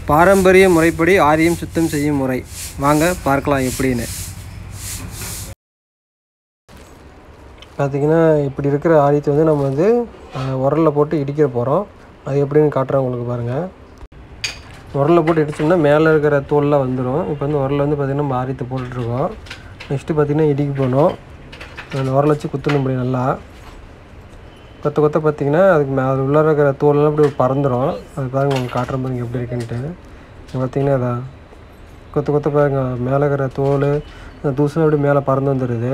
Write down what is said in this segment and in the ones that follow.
பாரம்பரிய முறைப்படி ஆரியம் சுத்தம் செய்யும் முறை வாங்க பார்க்கலாம் எப்படின்னு பார்த்தீங்கன்னா இப்படி இருக்கிற ஆரியத்தை வந்து நம்ம வந்து உரலில் போட்டு இடிக்க போகிறோம் அது எப்படின்னு காட்டுறேன் உங்களுக்கு பாருங்கள் உரலில் போட்டு இடிச்சோம்னா மேலே இருக்கிற தோல்லாம் வந்துடும் இப்போ வந்து உரலில் வந்து பார்த்திங்கன்னா நம்ம ஆரியத்தை போட்டுட்ருக்கோம் நெக்ஸ்ட்டு பார்த்திங்கன்னா இடிக்க போகணும் அந்த உரலை வச்சு குத்தணும் இப்படி நல்லா கொத்த கொத்த பார்த்தீங்கன்னா அதுக்கு மே அது உள்ளே இருக்கிற தோலெல்லாம் இப்படி பறந்துடும் அது பாருங்க உங்களுக்கு காட்டுற பாருங்க எப்படி இருக்குன்ட்டு இங்க பார்த்தீங்கன்னா அதான் கொத்த கொத்த பாருங்க மேலே இருக்கிற தோல் அந்த தூசெல்லாம் அப்படி மேலே பறந்து வந்துடுது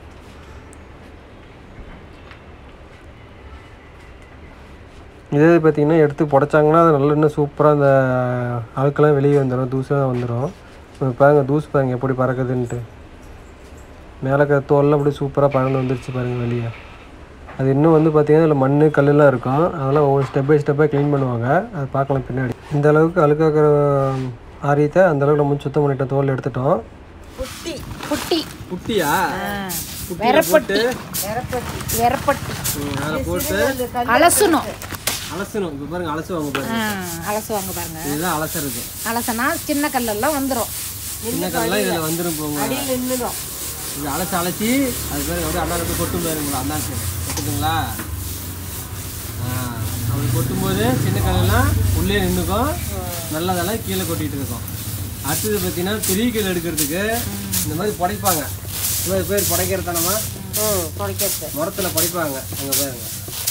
இதே பார்த்தீங்கன்னா எடுத்து புடைச்சாங்கன்னா அது நல்லா இன்னும் சூப்பராக அந்த அழுக்கெல்லாம் வெளியே வந்துடும் தூசெல்லாம் வந்துடும் இப்போ பாருங்க தூசு பாருங்க எப்படி பறக்குதுன்ட்டு மேலே இருக்கிற தோல்லாம் அப்படி சூப்பராக பறந்து வந்துருச்சு பாருங்க வெளியே அது இன்னும் வந்து பார்த்திங்கன்னா அதில் மண் கல்லெல்லாம் இருக்கும் அதெல்லாம் ஒவ்வொரு ஸ்டெப் பை ஸ்டெப்பாக க்ளீன் பண்ணுவாங்க அது பார்க்கலாம் பின்னாடி இந்த அளவுக்கு அழுக்காக்கிற ஆரியத்தை அந்த அளவுக்கு நம்ம சுத்தம் பண்ணிட்ட தோல் எடுத்துட்டோம் புட்டி புட்டி குட்டியா வெரப்பட்டி வெரப்பட்டி வெரப்பட்டி அதில் போட்டு அலசணும் அலசணும் இப்போ பாருங்க அலசுவாங்க பாருங்க அலசுவாங்க பாருங்க இதுதான் அலசறது அலசனா சின்ன கல்லெல்லாம் வந்துடும் சின்ன கல்லாம் இதில் வந்துடும் போங்க நின்றுடும் இது அலசி அலசி அது பேர் அப்படியே அண்ணா கொட்டும் பாருங்களா அண்ணாச்சு கொட்டுதுங்களா ஆ அப்படி கொட்டும்போது சின்ன கல்லெல்லாம் உள்ளே நின்றுக்கும் நல்லதெல்லாம் கீழே கொட்டிகிட்டு இருக்கும் அடுத்தது பார்த்தீங்கன்னா பெரிய கல் எடுக்கிறதுக்கு இந்த மாதிரி புடைப்பாங்க இவ்வளோ பேர் புடைக்கிறதானமா ம் துடைக்கிறது முரத்தில் படைப்பாங்க அங்கே பாருங்க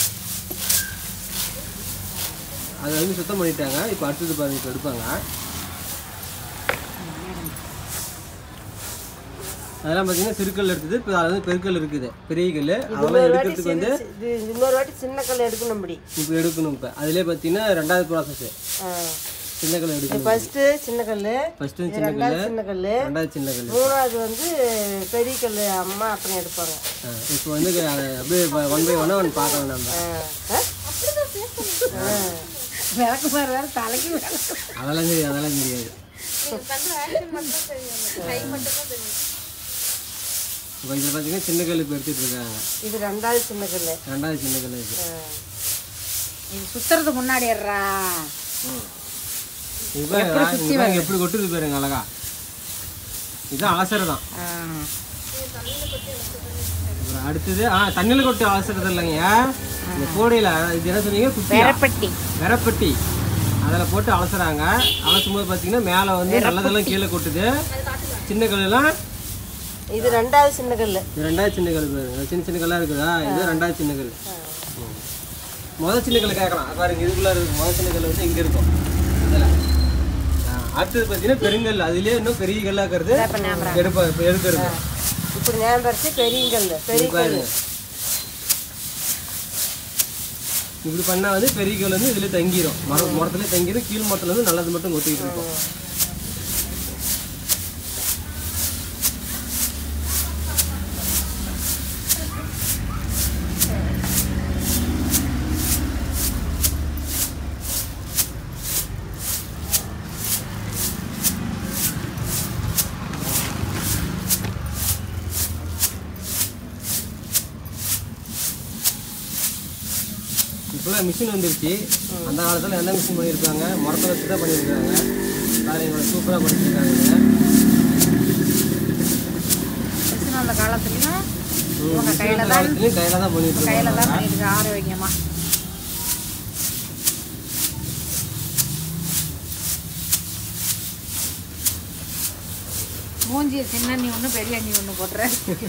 அதை வந்து சுத்தம் பண்ணிட்டாங்க இப்போ அடுத்தது பாருங்க இப்போ எடுப்பாங்க அதெல்லாம் பார்த்தீங்கன்னா சிறுக்கல் எடுத்தது இப்போ அது வந்து பெருக்கல் இருக்குது பெரிய கல் அதெல்லாம் எடுக்கிறதுக்கு வந்து இது இன்னொரு வாட்டி சின்ன கல் எடுக்கணும்படி இப்போ எடுக்கணும் இப்போ அதிலே பார்த்தீங்கன்னா ரெண்டாவது ப்ராசஸ் சின்ன கல் எடுக்கணும் ஃபர்ஸ்ட்டு சின்ன கல் ஃபஸ்ட்டு சின்ன கல் சின்ன கல் ரெண்டாவது சின்ன கல் மூணாவது வந்து பெரிய கல் அம்மா அப்புறம் எடுப்பாங்க இப்போ வந்து அதை அப்படியே ஒன் பை ஒன்னாக ஒன் பார்க்கலாம் நம்ம ஆ? விளக்கு மாதிரி வேறு தலைக்கு மேலே அதெல்லாம் தெரியாது அதெல்லாம் தெரியாது இப்போ இதில் பார்த்தீங்கன்னா சின்ன கல் இப்போ எடுத்துட்டு இருக்காங்க இது ரெண்டாவது சின்ன கல் ரெண்டாவது சின்ன கல் இது இது சுத்துறதுக்கு முன்னாடிடுறா இது பாருங்க, இது பாருங்க எப்படி கொட்டுது பாருங்க அழகா இதுதான் அலசரை தான் அப்புறம் அடுத்தது ஆ தண்ணியில் கொட்டு அலசுறது இல்லைங்க இந்த கோடையில் இது என்ன சொன்னீங்க குட்டியா வெரப்பட்டி வெரப்பட்டி அதில் போட்டு அலசுறாங்க அலசும் போது பார்த்தீங்கன்னா மேலே வந்து நல்லதெல்லாம் கீழே கொட்டுது சின்ன கல்லாம் இது ரெண்டாவது சின்ன கல் இது ரெண்டாவது சின்ன கல் பாருங்க சின்ன சின்ன கல்லாக இருக்குதா இது ரெண்டாவது சின்ன கல் ம். முதல் சின்ன கல் கேட்கலாம் பாருங்க இதுக்குள்ள இருக்கு முதல் சின்ன கல் வந்து இங்கே இருக்கும் இதில் அடுத்தது பார்த்தீங்கன்னா பெருங்கல் அதுலேயே இன்னும் பெரிய கல்லாக இருக்கிறது எடுப்பா இப்போ எடுக்கிறது இப்படி ஞாபகம் வச்சு பெரிய கல் பெரிய இது பாருங்க இப்படி பண்ணால் வந்து பெரிய கல் வந்து இதில் தங்கிரும் மரம் மரத்துலேயே தங்கிரும் கீழ் மரத்துல வந்து நல்லது மட்டும் கொட்டிக்கிட்டு இருக்கும் இப்போலாம் மிஷின் வந்துருச்சு அந்த காலத்தில் எந்த மிஷின் பண்ணியிருக்காங்க மரத்தை வச்சு தான் பண்ணியிருக்காங்க வேறு இவங்களை சூப்பராக பண்ணியிருக்காங்க மிஷின் அந்த காலத்துலயும் இவங்க கையில தான் காலத்துலேயும் கையில் தான் பண்ணிட்டு கையில இருக்காங்க தான் பண்ணிருக்கு ஆரோக்கியமா மூஞ்சிய சின்ன நீ ஒன்று பெரிய நீ ஒன்று போட்டுற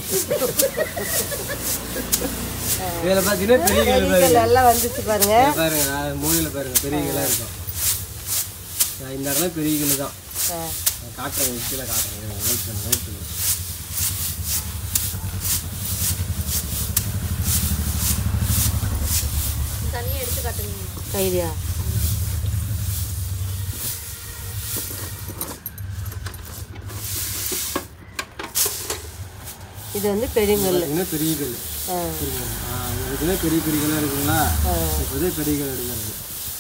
இதில் பார்த்தீங்கன்னா பெரிய கல் கல் பாருங்க எல்லாம் வந்துச்சு பாருங்க இங்க பாருங்க மூலையில் பாருங்க பெரிய கல்லாக இருக்கும் நான் இந்த இடத்துல பெரிய கல் தான் ஆ. நான் காட்டுறேன் கீழே காட்டுறேன் வெயிட் பண்ணு வெயிட் பண்ணு கைதியா இது வந்து பெரியங்கல் பார்த்தீங்கன்னா பெரிய கல் ஆ ஆ, இதுக்குள்ளே பெரிய பெரிய கல்லாக இருக்குங்களா இப்போ இதே பெரிய கல் எடுக்கிறது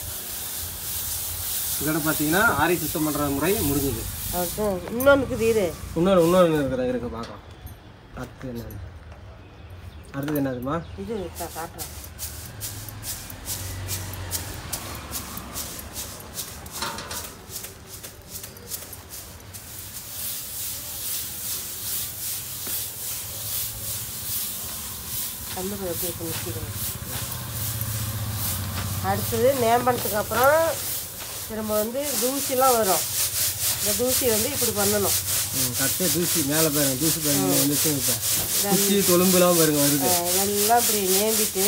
இதோட பார்த்தீங்கன்னா ஆரி சுத்தம் பண்ணுற முறை முடிஞ்சது அதுதான் இன்னொன்றுக்கு இது இன்னொரு இன்னொரு இருக்கிற இருக்கு பார்க்கலாம் அடுத்து என்னது அடுத்தது என்னதுமா இது கா- காட்டுறேன் கல்லு அப்படியே நிற்கிதுங்க அடுத்தது நேம்பனத்துக்கு அப்புறம் திரும்ப வந்து தூசிலாம் வரும் இந்த தூசி வந்து இப்படி பண்ணணும் கரெக்டாக தூசி மேலே பாருங்க தூசி பாருங்க வந்துச்சு இப்போ குச்சி தொலும்புலாம் பாருங்க வருது அஹ் இதெல்லாம் இப்படி நேம்பிட்டு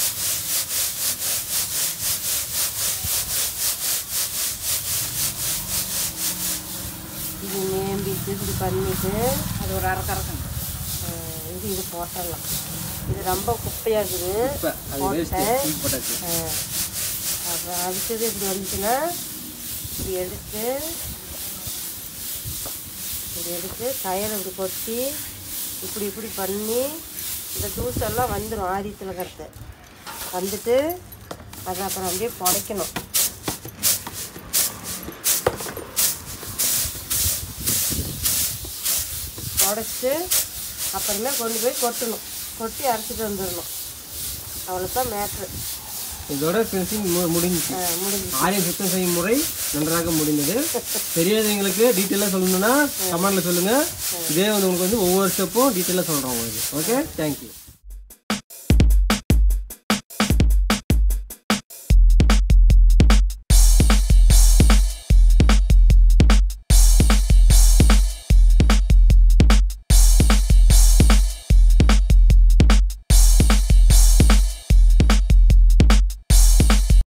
இது நேம்பிட்டு இப்படி பண்ணிட்டு அது ஒரு அரை கறக்கும் அஹ் இது இது போட்டுடலாம் இது ரொம்ப குப்பையாக இருக்குது இப்போ அது வேஸ்ட்டு தூக்கி போட்டாச்சு அஹ் அப்புறம் அடுத்தது இப்படி வந்துச்சுன்னா இப்படி எடுத்து இப்படி எடுத்து தயலை இப்படி கொட்டி இப்படி இப்படி பண்ணி இந்த தூசெல்லாம் வந்துடும் ஆதித்தில் கருத்து வந்துட்டு அதை அப்புறம் அப்படியே புடைக்கணும் புடைச்சி அப்புறமே கொண்டு போய் கொட்டணும் கொட்டி அரைச்சிட்டு வந்துடணும் அவ்வளோதான் மேட்ரு இதோட ஃபினிஷிங் முடிஞ்சுச்சு முடிஞ்சு ஆலயம் சுத்தம் செய்யும் முறை நன்றாக முடிந்தது தெரியாதவங்களுக்கு டீட்டெயிலாக சொல்லணும்னா கமெண்ட்டில் சொல்லுங்கள் இதே வந்து உங்களுக்கு வந்து ஒவ்வொரு ஸ்டெப்பும் டீட்டெயிலாக சொல்கிறோம் உங்களுக்கு ஓகே தேங்க்யூ